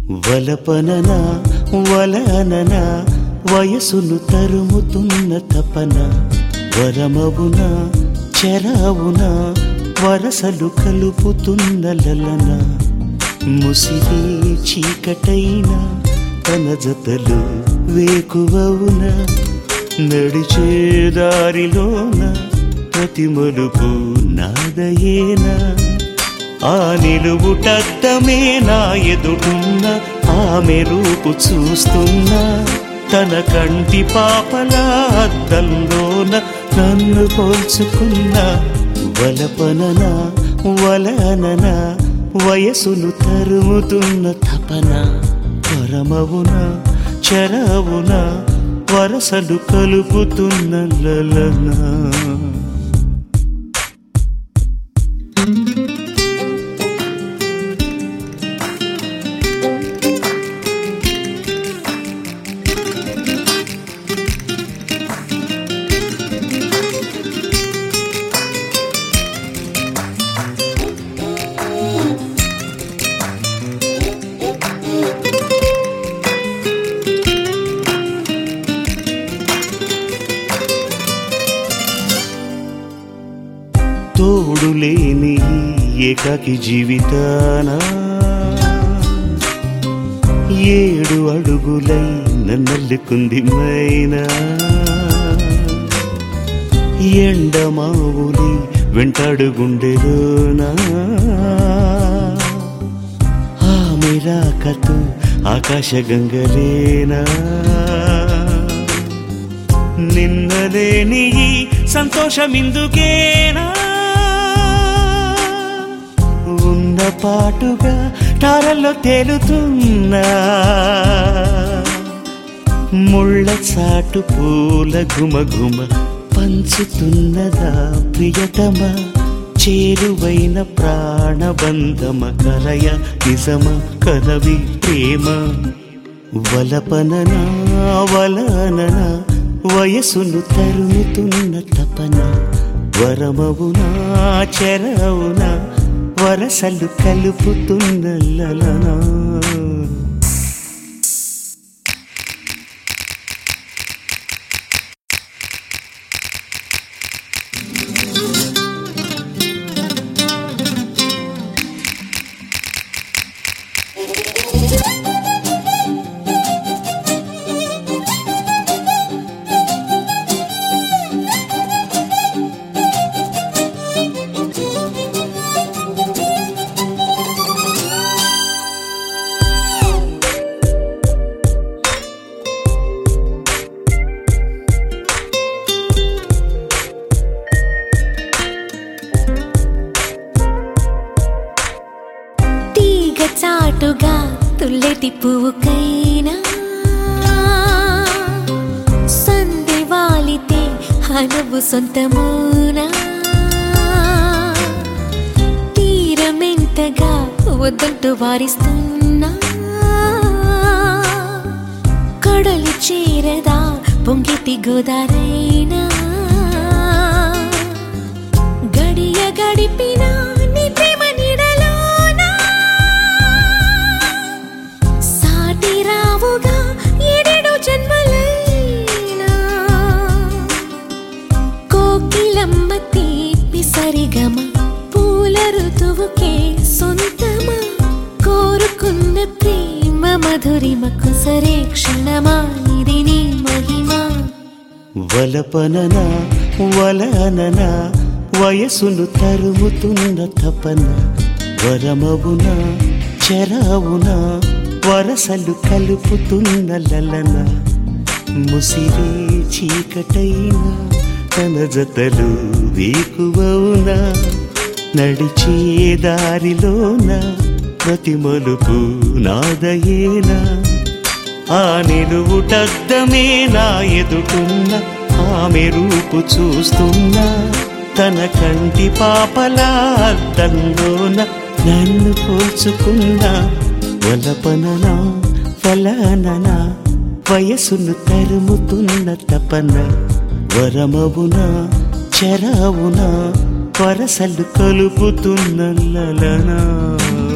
వలపనన వలనన వయసును తరుముతున్న తపన వరమవున చెరావున వరసలు కలుపుతున్న లలన ముసిరే చీకటైన తన జతలు వేకువవున నడిచే దారిలోన ప్రతి మలుపు నాదయేనా ఆ నిలువుటద్దమే నా ఎదుటున్న ఆమె రూపు చూస్తున్నా తన కంటి పాపల అద్దంలోన నన్ను పోల్చుకున్న వలపనన వలనన వయసును తరుముతున్న తపన పరమవున చరవున వరసలు కలుపుతున్న లలనా తోడులేని ఈ ఏకాకి జీవితాన ఏడు అడుగులై నన్నల్లుకుంది మైనా ఎండమావులి వెంటాడు గుండెలోనా ఆమె రాకతో ఆకాశ గంగలేనా నిన్నలేని ఈ సంతోషమిందుకేనా ఉన్న పాటుగా తారల్లో తేలుతున్నా ముళ్ళ చాటు పూల గుమగుమ పంచుతున్నదా ప్రియతమ చేరువైన ప్రాణబంధమ కలయ నిజమ కలవి ప్రేమ వలపననా వలననా వయసును తరుముతున్న తపన వరమవునా చెరవునా వరసలు కలుపుతున్న లలనా తీగ చాటుగా తుల్లెటి పువ్వుకైనా సంధి వాలితే హనువు సొంతమునా తీరమెంతగా వద్దంటూ వారిస్తున్నా కడలు చేరదా పొంగిటి గోదారైనా గడియ గడిపిన నీ ప్రేమ నీడలోనా సాటి రావుగా ఏడేడు జన్మలైనా కోకిలమ్మ తీపి సరిగమ పూల ఋతువుకే సొంతమా కోరుకున్న ప్రేమ మధురిమకు సరే క్షణమా ఇది నీ మహిమా వలపనన వలనన వయసును తరుముతున్న తపన వరమవున చెరావున వరసలు కలుపుతున్న లలన ముసిరే చీకటైన తన జతలు వీకువవున నడిచే దారిలోన ప్రతి మలుపు నాదయేనా ఆ నిలువుటద్దమే నా ఎదుటున్న ఆమె రూపు చూస్తున్నా తన కంటి పాపల అద్దంలోన నన్ను పోల్చుకున్నా వలపననా ఫలననా వయసును తరుముతున్న తపన వరమవున చెరావున వరసలు కలుపుతున్న లలనా